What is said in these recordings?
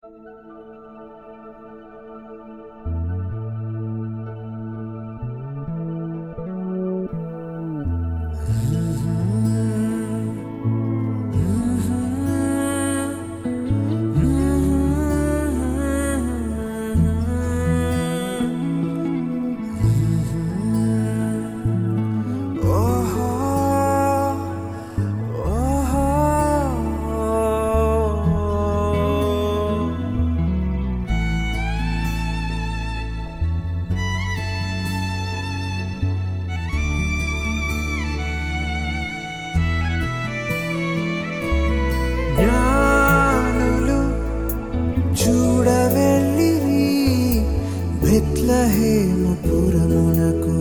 జ్ఞానులు చూడవెళ్ళిరి బెత్లహేము పురమునకు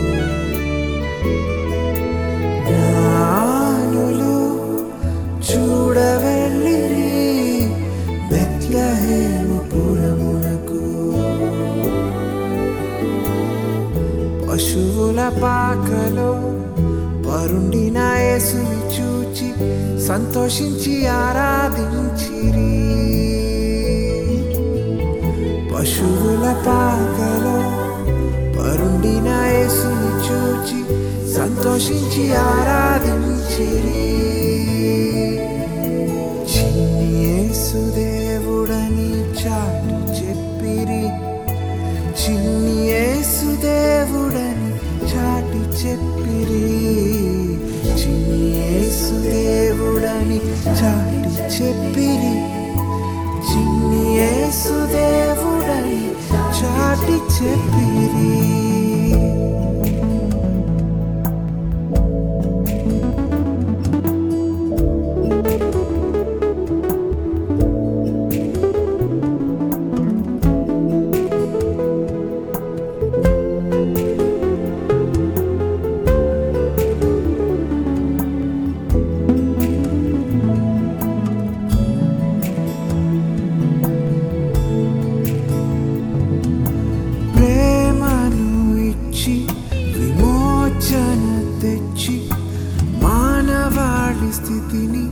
జ్ఞానులు చూడవెళ్ళిరి బెత్లహేము పురమునకు పశువుల పాకలో పరుండిన యేసుని చూచి సంతోషించి ఆరాధించిరి పశువుల పాకలో పరుండిన యేసుని చూచి సంతోషించి ఆరాధించిరి చిన్ని యేసు దేవుడని చాటి చెప్పిరి చిన్ని యేసు దేవుడని చాటి చెప్పిరి చిన్ని యేసు దేవుడని చాటి చెప్పిరి చిన్ని యేసు దేవుడని చాటి చెప్పిరి ప్రేమను ఇచ్చి విమోచన తెచ్చి మానవాళి స్థితిని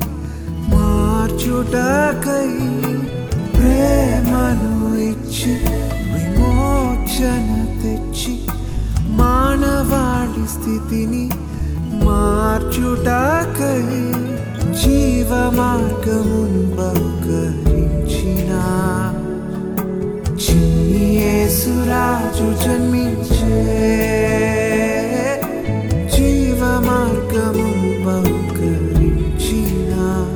మార్చుటకై ప్రేమను ఇచ్చి విమోచన తెచ్చి మానవాళి స్థితిని మార్చుటకై జీవ మార్గమును బహుకరించిన చిన్ని యేసురాజు జన్మించే జీవ మార్గమును బహుకరించిన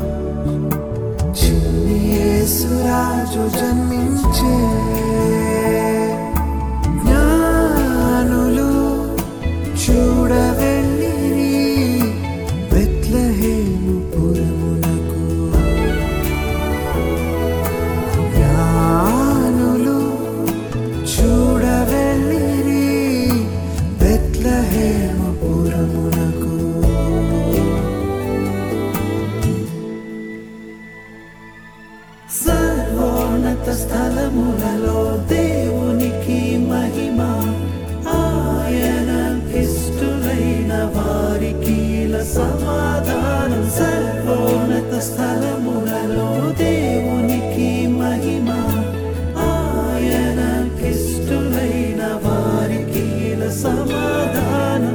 చిన్ని యేసురాజు జన్మించే జ్ఞానులు చూడవెళ్ళిరి బెత్లహేము పురమునకు జ్ఞానులు చూడవెళ్ళిరి బెత్లహేము పురమునకు సర్వోన్నత స్థలములలో దేవునికి మహిమ ఆయన ఇష్టులైన వారికి సమాధానం సర్వోన్నత స్థలములలో దేవునికి మహిమ ఆయన ఇష్టులైన వారికి సమాధానం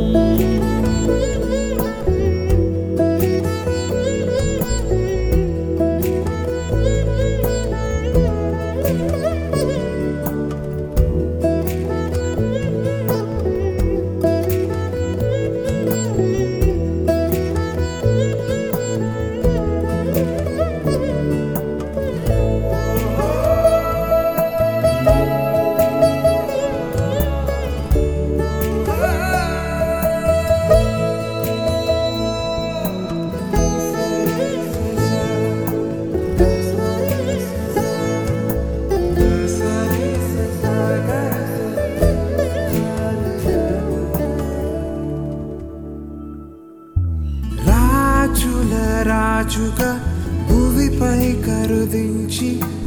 రాజుల రాజుగా భువిపై కరుదించి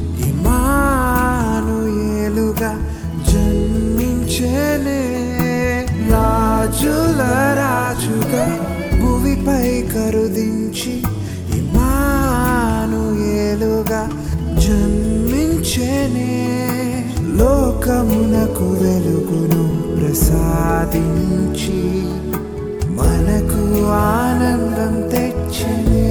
ఇమానుయేలుగా జన్మించనే రాజుల రాజుగా భువిపై కరుదించి ఇమానుయేలుగా జన్మించనే ప్రసాదించి మనకు ఆనందం తెచ్చనే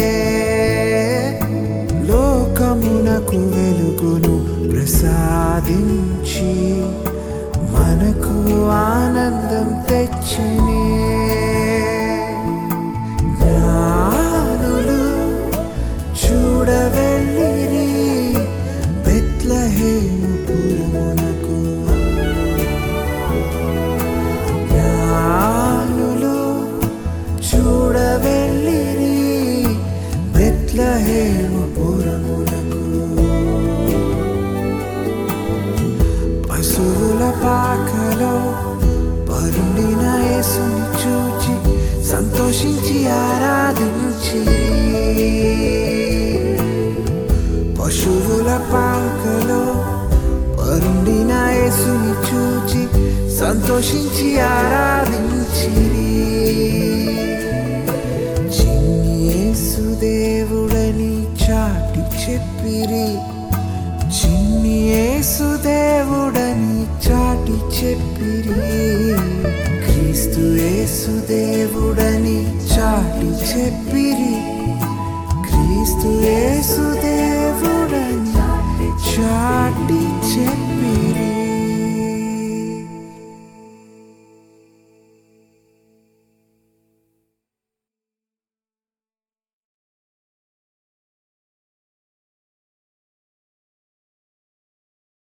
లోకమునకు వెలుగును ప్రసాదించి మనకు ఆనందం తెచ్చనే జ్ఞానులు చూడవెళ్ళిరి బెత్లహేము పురమునకు జ్ఞానులు చూడవెళ్ళిరి బెత్లహేము పురమునకు పశువుల పాకలో పరుండిన యేసుని చూచి సంతోషించి ఆరాధించి పశువుల పాకలో పరుండిన యేసుని చూచి సంతోషించి ఆరాధించి చిన్ని యేసు దేవుడని చాటి చెప్పిరి చిన్ని యేసు దేవుడని చాటి చెప్పిరి క్రీస్తు యేసు దేవుడని చాటి చెప్పిరి క్రీస్తు యేసు